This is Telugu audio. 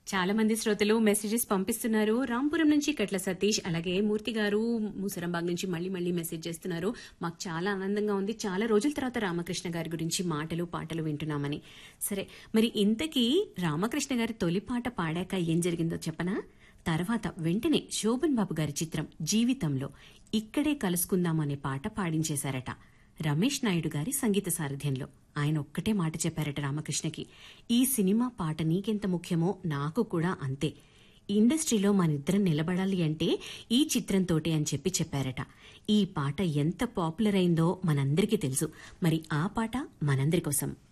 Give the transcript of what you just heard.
చాలా మంది శ్రోతలు మెసేజెస్ పంపిస్తున్నారు రాంపురం నుంచి కట్ల సతీష్ అలాగే మూర్తి గారు ముసరంబాగ్ నుంచి మళ్ళీ మళ్ళీ మెసేజ్ చేస్తున్నారు మాకు చాలా ఆనందంగా ఉంది చాలా రోజుల తర్వాత రామకృష్ణ గారి గురించి మాటలు పాటలు వింటున్నామని సరే మరి ఇంతకీ రామకృష్ణ గారి తొలి పాట పాడాక ఏం జరిగిందో చెప్పనా తర్వాత వెంటనే శోభన్ బాబు గారి చిత్రం జీవితంలో ఇక్కడే కలుసుకుందాం అనే పాట పాడించేశారట రమేష్ నాయుడు గారి సంగీత సారథ్యంలో ఆయన ఒక్కటే మాట చెప్పారట రామకృష్ణకి ఈ సినిమా పాట నీకెంత ముఖ్యమో నాకు కూడా అంతే ఇండస్ట్రీలో మనిద్దరం నిలబడాలి అంటే ఈ చిత్రంతోటే అని చెప్పి చెప్పారట ఈ పాట ఎంత పాపులర్ అయిందో మనందరికీ తెలుసు మరి ఆ పాట మనందరి కోసం